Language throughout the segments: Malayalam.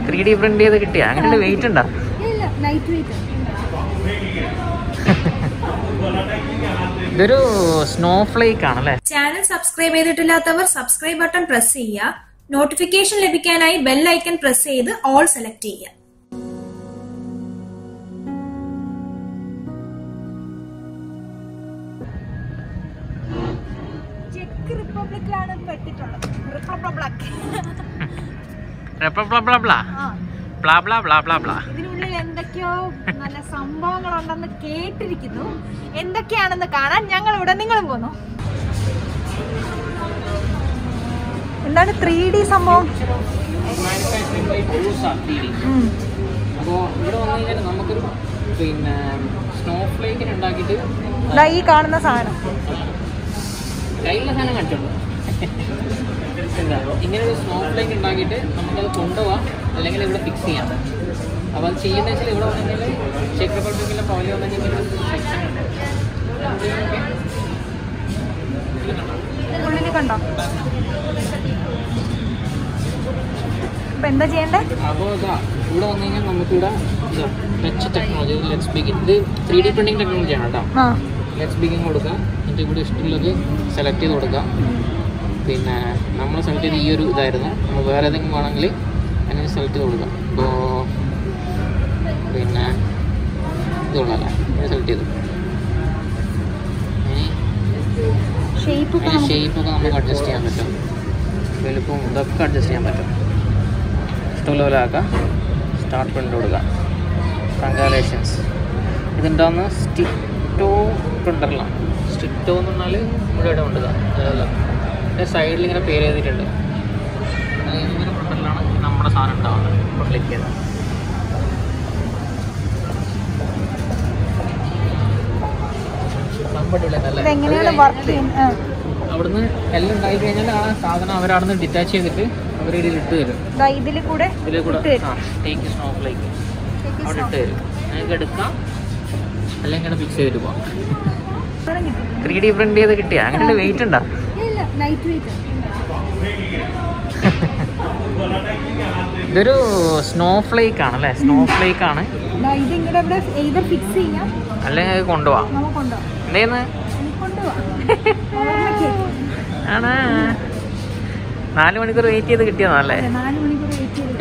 ത്രീ ഡി പ്രിന്റ് ചെയ്ത് കിട്ടിയ അങ്ങനെ വെയിറ്റ് ഉണ്ടോ ഇല്ല ലൈറ്റ് വെയിറ്റ് ഇതൊരു സ്നോ ഫ്ലേക്ക് ആണല്ലേ ചാനൽ സബ്സ്ക്രൈബ് ചെയ്തിട്ടില്ലാത്തവർ സബ്സ്ക്രൈബ് ബട്ടൺ പ്രസ് ചെയ്യുക നോട്ടിഫിക്കേഷൻ ലഭിക്കാനായി ബെൽ ഐക്കൺ പ്രസ് ചെയ്ത് ഓൾ സെലക്ട് ചെയ്യുക ചെക്ക് റിപ്പബ്ലിക്കിലാണ് പെട്ടിട്ടുള്ളത് Republic blah blah blah blah blah blah ഇതിനുള്ളിൽ എന്തൊക്കെയോ നല്ല സംഭവങ്ങളുണ്ടെന്ന് കേട്ടിരിക്കുന്നു എന്തൊക്കെയാണെന്ന് കാണാൻ ഞങ്ങൾ ഇവിടെ നിങ്ങളും പോന്നു എന്താണ് ത്രീ ഡി സംഭവം അപ്പോൾ ഇവിടെ വന്നു കഴിഞ്ഞാൽ നമുക്കൊരു പിന്നെ സ്നോ ഫ്ലേക്കിന് ഉണ്ടാക്കിയിട്ട് ദാ ഈ കാണുന്ന സാധനം കയ്യിലുള്ള സാധനം കാണിച്ചോളൂ എന്താ ഇങ്ങനെ ഒരു സ്നോ ഫ്ലേക്ക് ഉണ്ടാക്കിയിട്ട് നമുക്കത് കൊണ്ടുപോകാം അല്ലെങ്കിൽ ഇവിടെ ഫിക്സ് ചെയ്യാം അപ്പോൾ അത് ചെയ്യുന്നത് വെച്ചാൽ ഇവിടെ വന്നു കഴിഞ്ഞാൽ ചെക്ക് റിപ്പബ്ലിക്കിലെ പോലെ വന്നു കഴിഞ്ഞാൽ ഒരു സെക്ഷൻ ഉണ്ട് ഉള്ളിൽ കണ്ടോ അപ്പൊ എന്താ ചെയ്യണ്ടേ അപ്പോൾ ഇതാ ഇവിടെ വന്നു കഴിഞ്ഞാൽ നമുക്കിവിടെ ടച്ച് ടെക്നോളജി ലെറ്റ്സ് ബിഗിൻ ഇത് ത്രീ ഡി പ്രിൻറ്റിംഗ് ടെക്നോളജിയാണ് കേട്ടോ ആ ലെറ്റ്സ് ബിഗിൻ കൊടുക്കുക എന്നിട്ട് ഇവിടെ ഇഷ്ടമുള്ളത് സെലക്ട് ചെയ്ത് കൊടുക്കുക പിന്നെ നമ്മൾ സെലക്ട് ചെയ്ത് ഈ ഒരു ഇതായിരുന്നു നമ്മൾ വേറെ ഏതെങ്കിലും വേണമെങ്കിൽ അങ്ങനെ സെലക്ട് ചെയ്ത് കൊടുക്കുക ഇപ്പോൾ പിന്നെ ഇതുള്ളല്ലേ ഇങ്ങനെ സെലക്ട് ചെയ്തു ഇനി ഷേപ്പ് ഒക്കെ അതിൻ്റെ നമുക്ക് ഷേപ്പൊക്കെ നമുക്ക് അഡ്ജസ്റ്റ് ചെയ്യാൻ പറ്റും വലുപ്പവും ഇതൊക്കെ അഡ്ജസ്റ്റ് ചെയ്യാൻ പറ്റും ഇഷ്ടമുള്ള പോലെ ആക്കാം സ്റ്റാർട്ട് പ്രിൻ്റ് കൊടുക്കുക കങ്കാലേഷൻസ് ഇതുണ്ടാകുന്ന സ്റ്റിറ്റോ പ്രിൻ്ററിലാണ് സ്റ്റിറ്റോ എന്ന് പറഞ്ഞാൽ ഇവിടെ കൊണ്ടുക അതല്ല ഇതിൻ്റെ സൈഡിൽ ഇങ്ങനെ പേര് എഴുതിയിട്ടുണ്ട് അത് ഈ ഒരു പ്രിൻ്ററിലാണ് നമ്മുടെ സാധനം ഉണ്ടാവുന്നത് ഇപ്പോൾ ക്ലിക്ക് ചെയ്താൽ സംഭവം ഇതെങ്ങനെയാണ് വർക്ക് ചെയ്യുന്നത് അവിടുന്ന് എല്ലാം ഉണ്ടായി കഴിഞ്ഞാൽ ആ സാധനം അവരവിടുന്ന് ഡിറ്റാച്ച് ചെയ്തിട്ട് അവർ ഇതിൽ ഇട്ട് തരും ഇതിൽ കൂടെ ഇതിൽ കൂടെ ഇട്ട് തരും. ടേക്ക് സ്നോഫ്ലേക്ക് അവിടെ ഇട്ട് തരും നിങ്ങൾക്ക് എടുക്കാം അല്ലെങ്കിൽ ഫിക്സ് ചെയ്തിട്ട് പോവാം ത്രീ ഡി പ്രിന്റ് ചെയ്ത് കിട്ടിയ അങ്ങനെ വെയിറ്റ് ഉണ്ടോ ഇല്ല ലൈറ്റ് വെയിറ്റ് ഇതൊരു സ്നോ ഫ്ലേക്ക് ആണല്ലേ സ്നോ ഫ്ലേക്ക് ആണ് ഇതിങ്ങനെ ഇവിടെ either ഫിക്സ് ചെയ്യാം അല്ലെങ്കിൽ അത് കൊണ്ടുപോവാം നമുക്ക് കൊണ്ടുപോകാം എന്തേന്ന് എനിക്ക് കൊണ്ടുപോവാം ആണ് നാല് മണിക്കൂർ വെയിറ്റ് ചെയ്ത് കിട്ടിയതല്ലേ നാല് മണിക്കൂർ വെയിറ്റ് ചെയ്ത്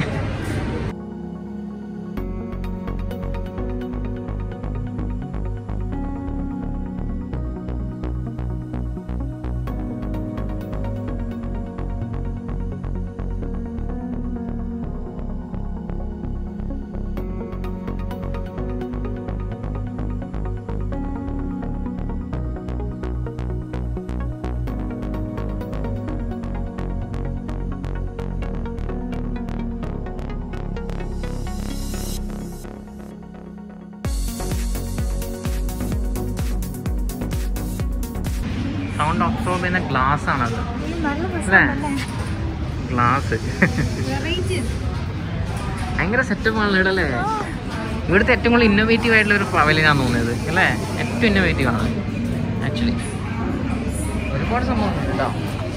സൗണ്ട് അബ്സോർബ് ചെയ്യുന്ന ഗ്ലാസ് ആണത് നല്ല അല്ലേ? രസമല്ലേ ഗ്ലാസ് വെറൈറ്റി ഭയങ്കര സെറ്റപ്പ് ആണല്ലോ ഇവിടെ അല്ലേ ഇവിടുത്തെ ഏറ്റവും കൂടുതൽ ഇന്നോവേറ്റീവ് ആയിട്ടുള്ള ഒരു പവലിനാന്ന് തോന്നിയത് അല്ലേ ഏറ്റവും ഇന്നോവേറ്റീവ് ആണ് ആക്ച്വലി ഒരുപാട് സംഭവം കേട്ടോ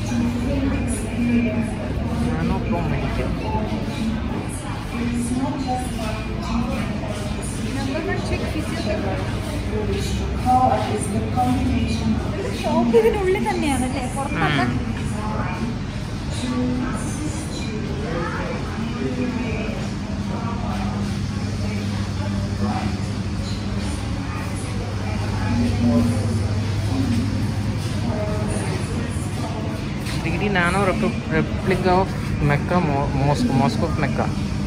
ഷോപ്പ് ഇതിനുള്ളിൽ തന്നെയാണല്ലേ പുറത്തൊക്കെ three D nano replica of Mecca Moscow Moscow of Mecca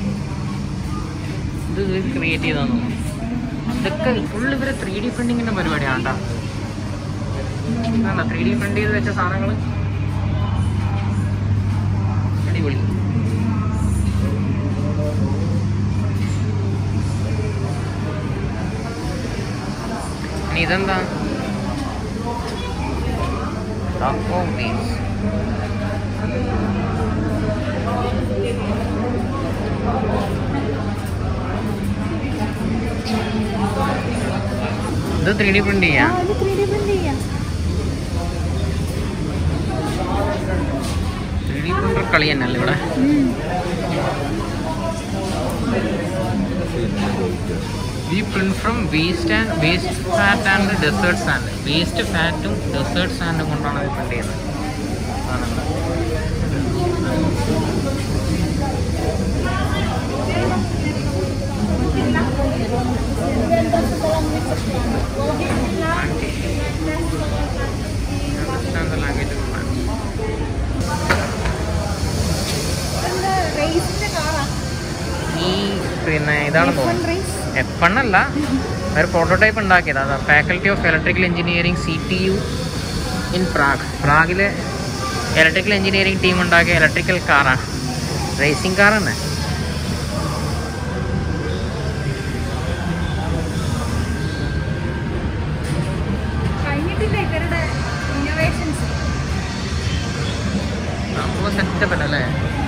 ഇത് ക്രിയേറ്റ് ചെയ്താന്ന് തോന്നുന്നു ഇതൊക്കെ ഫുൾ ഇവര് ത്രീ ഡി പ്രിന്റിങ്ങിന്റെ പരിപാടിയാണ് കേട്ടോ ത്രീ ഡി പ്രിന്റ് ചെയ്ത് വെച്ച സാധനങ്ങൾ അടിപൊളി ഇനി ഇതെന്താ Taco beans. ഇത് ത്രീ ഡി പ്രിന്റ് ചെയ്യാം ആ ഇത് ത്രീ ഡി പ്രിന്റ് ചെയ്യാം ത്രീ ഡി പ്രിന്റർ കളി തന്നെയല്ലേ ഇവിടെ ഉം. We print from waste and waste fat and desert sand waste ഫാറ്റും ഡെസേർട്ട് സാൻഡും കൊണ്ടാണ് ഇത് പ്രിന്റ് ചെയ്യുന്നത് ആണല്ലോ Understand the language of man. ഈ പിന്നെ ഇതാണെന്ന് തോന്നുന്നു എഫ് വൺ അല്ല ഒരു പ്രോട്ടോടൈപ്പ് ഉണ്ടാക്കിയത് അതാ faculty of electrical engineering C T U in Prague പ്രാഗിലെ ഇലക്ട്രിക്കൽ എഞ്ചിനീയറിംഗ് ടീം ഉണ്ടാക്കിയ ഇലക്ട്രിക്കൽ കാറാണ് റേസിംഗ് കാർ തന്നെ കഴിഞ്ഞിട്ടില്ല ഇവരുടെ ഇന്നോവേഷൻസ് അപ്പോൾ സെറ്റപ്പ് അല്ലേ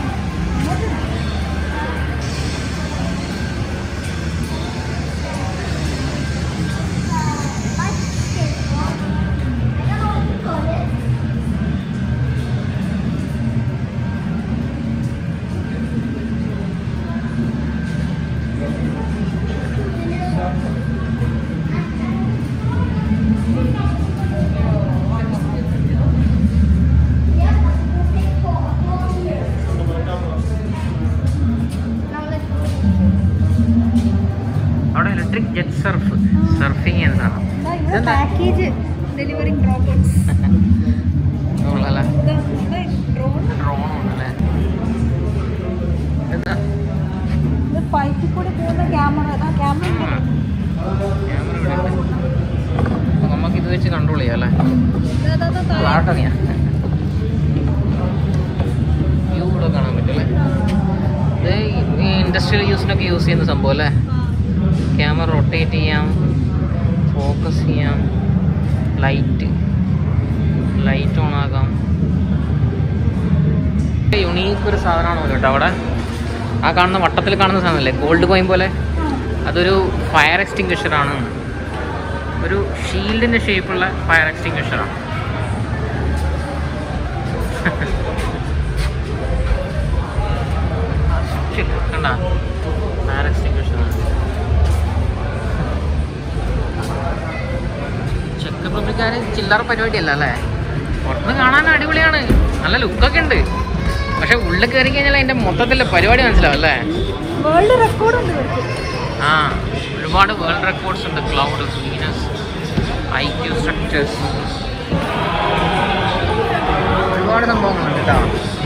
അവിടെ ഇലക്ട്രിക് ജെറ്റ് സർഫ് സർഫിങ് എന്താണ് ഇതെന്താ? പാക്കേജ് ഡെലിവറിംഗ് റോബോട്ട്സ് ഉള്ളല്ലേ ഡ്രോൺ ഡ്രോൺ ഉണ്ടല്ലേ എന്താ ഇത് പൈപ്പിൽ കൂടി പോകുന്ന ക്യാമറ ക്യാമറ ക്യാമറ ഇവിടെ ഉണ്ട് അപ്പൊ നമുക്ക് ഇത് വെച്ച് കൺട്രോൾ ചെയ്യാം അല്ലേ ഫ്ലാട്ടറിയാ വ്യൂ കൂടെ കാണാൻ പറ്റുമല്ലേ ഇത് ഈ ഇൻഡസ്ട്രിയൽ യൂസിനൊക്കെ യൂസ് ചെയ്യുന്ന സംഭവം അല്ലേ ക്യാമറ റൊട്ടേറ്റ് ചെയ്യാം ഫോക്കസ് ചെയ്യാം ലൈറ്റ് ലൈറ്റ് ഓൺ ആക്കാം യുണീക്ക് ഒരു സാധനമാണ് കേട്ടോ അവിടെ ആ കാണുന്ന വട്ടത്തിൽ കാണുന്ന സാധനമല്ലേ ഗോൾഡ് കോയിൻ പോലെ അതൊരു ഫയർ എക്സ്റ്റിങ്ക്വിഷറാണ് ഒരു ഷീൽഡിൻ്റെ ഷേപ്പുള്ള ഫയർ എക്സ്റ്റിങ്ക്വിഷറാണ് കണ്ട ഫയർ എക്സ്റ്റിങ്ക്വിഷറാണ് ചെക്ക് റിപ്പബ്ലിക്കാർ ചില്ലറ പരിപാടിയല്ല അല്ലേ പുറത്തുനിന്ന് കാണാൻ അടിപൊളിയാണ് നല്ല ലുക്കൊക്കെ ഉണ്ട് പക്ഷെ ഉള്ളിൽ കയറി കഴിഞ്ഞാൽ അതിൻ്റെ മൊത്തത്തിലെ പരിപാടി മനസ്സിലാവും അല്ലേ വേൾഡ് റെക്കോർഡ് ഉണ്ട് ഇവർക്ക് ആ ഒരുപാട് വേൾഡ് റെക്കോർഡ്സ് ഉണ്ട് cloud Venus I Q structures ഒരുപാട് സംഭവങ്ങളുണ്ട് കേട്ടോ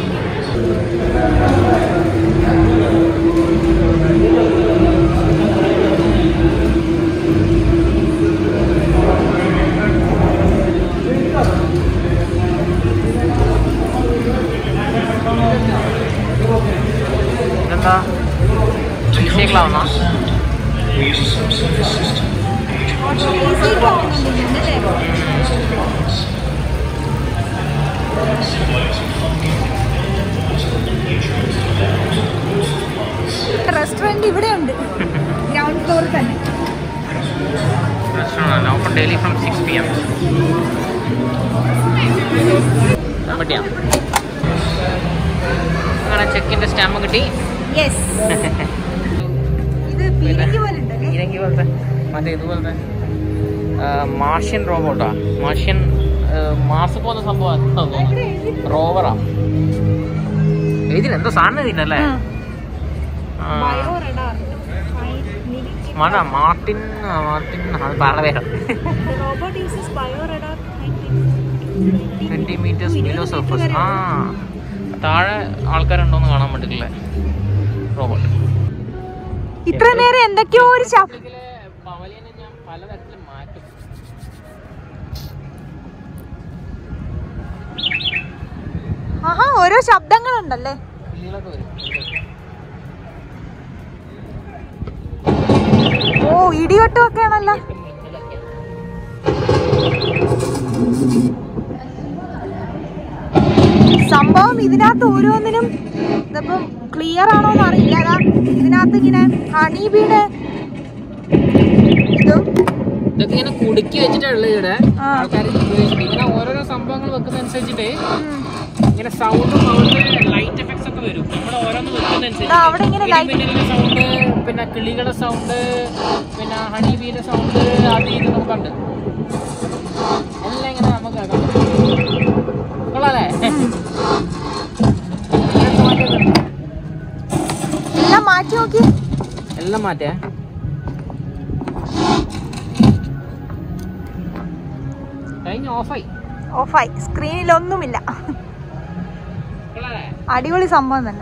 ഇതെന്താ ഈസിയാക്കളാവുന്നോ ഈസി പോകുന്നുണ്ട് ഇതിന്റെ റെസ്റ്റോറന്റ് ഇവിടെ ഉണ്ട് ഗ്രൗണ്ട് ഫ്ലോറിൽ തന്നെ restaurant open daily from six P M പറ്റിയാ അങ്ങനെ ചെക്കിൻ്റെ സ്റ്റാമ്പ് കിട്ടി യെസ് ഇത് പീരങ്കി പോലെ ഉണ്ടല്ലേ ഇരങ്കി പോലത്തെ മറ്റേ ഇതുപോലത്തെ മാർഷ്യൻ റോബോട്ടാ മാർഷ്യൻ മാസ് പോകുന്ന സംഭവം എന്താ തോന്നുന്നു റോവറാ എഴുതില്ല എന്തോ സാധനം എഴുതിയില്ലല്ലേ ആ. ബയോ റഡാർ മഴ മാർട്ടിൻ ആ, മാർട്ടിൻ അത് പറ പേരാ robot uses bio radar twenty metres below surface ആ താഴെ ആൾക്കാരുണ്ടോന്ന് കാണാൻ പറ്റില്ലേ റോബോട്ട് ഇത്ര നേരം എന്തൊക്കെയോ ഒരു ശബ്ദം ഇതിലെ പവലിയനെ ഞാൻ പലതരത്തിൽ മാറ്റും ആഹാ ഓരോ ശബ്ദങ്ങളുണ്ടല്ലേ കിളികളൊക്കെ വരും ഓ ഇടിവട്ടം ഒക്കെ ആണല്ലോ സംഭവം ഇതിനകത്ത് ഓരോന്നിനും ഇതിപ്പം ക്ലിയർ ആണോ എന്ന് അറിയില്ല അതാ ഇതിനകത്ത് ഇങ്ങനെ ഹണി ബീഡ് ഇതും ഇതൊക്കെ ഇങ്ങനെ കുടുക്കി വെച്ചിട്ടുള്ള ഇവിടെ ആ. ആൾക്കാർ ഉപയോഗിച്ചിട്ട് ഇങ്ങനെ ഓരോരോ സംഭവങ്ങൾ വെക്കുന്ന അനുസരിച്ചിട്ട് ഉം. ഇങ്ങനെ സൗണ്ടും സൗണ്ട് ലൈറ്റ് എഫക്ട്സ് ഒക്കെ വരും നമ്മൾ ഓരോന്ന് വെക്കുന്ന ദാ അവിടെ ഇങ്ങനെ light- സൗണ്ട് പിന്നെ കിളികളുടെ സൗണ്ട് പിന്നെ ഹണി ബീൻ്റെ സൗണ്ട് അത് ഇത് നമുക്കുണ്ട് എല്ലാം ഇങ്ങനെ നമുക്ക് കേൾക്കാം കൊള്ളാല്ലേ ഇതിനകത്ത് മാറ്റി വെക്കണ്ട. എല്ലാം മാറ്റി നോക്കി എല്ലാം മാറ്റേ കഴിഞ്ഞ ഓഫായി ഓഫായി സ്ക്രീനിലൊന്നുമില്ല കൊള്ളാല്ലേ അടിപൊളി സംഭവം തന്നെ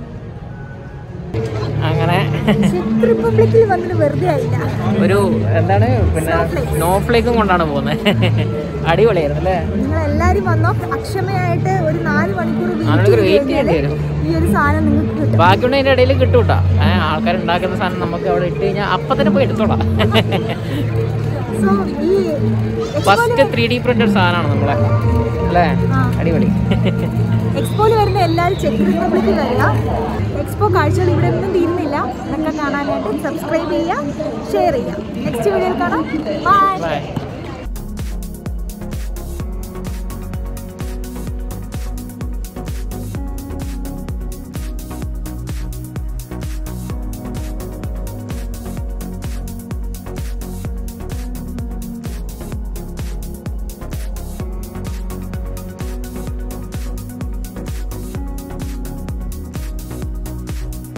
അങ്ങനെ ചെക്ക് റിപ്പബ്ലിക്കിൽ വന്നിട്ട് വെറുതെ ആയില്ല ഒരു എന്താണ് പിന്നെ Snowflake. സ്നോഫ്ലേക്കും കൊണ്ടാണ് പോകുന്നത് അടിപൊളിയായിരുന്നു അല്ലേ നിങ്ങൾ എല്ലാരും വന്നോ അക്ഷമയായിട്ട് ഒരു നാല് മണിക്കൂർ നാല് മണിക്കൂർ wait wait ചെയ്ത് ചെയ്യേണ്ടി കഴിഞ്ഞാല് വരും. ഈ ഒരു സാധനം നിങ്ങൾക്ക് കിട്ടും ബാക്കിയുള്ള അതിൻ്റെ ഇടയിൽ കിട്ടൂട്ടാ ആൾക്കാർ ഉണ്ടാക്കുന്ന സാധനം നമുക്ക് അവിടെ ഇട്ട് കഴിഞ്ഞാൽ അപ്പം തന്നെ പോയി എടുത്തോളാം സോ ഈ ഫസ്റ്റ് ത്രീ ഡി പ്രിന്റഡ് സാധനമാണ് നമ്മളെ അല്ലേ ആ. അടിപൊളി എക്സ്പോയിൽ വരുന്ന എല്ലാവരും ചെക്ക് റിപ്പബ്ലിക്കിൽ വരിക എക്സ്പോ കാഴ്ചകൾ ഇവിടെ ഒന്നും തീരുന്നില്ല ഇതൊക്കെ കാണാനായിട്ട് സബ്സ്ക്രൈബ് ചെയ്യുക ഷെയർ ചെയ്യുക നെക്സ്റ്റ് വീഡിയോയിൽ കാണാം ബൈ ബൈ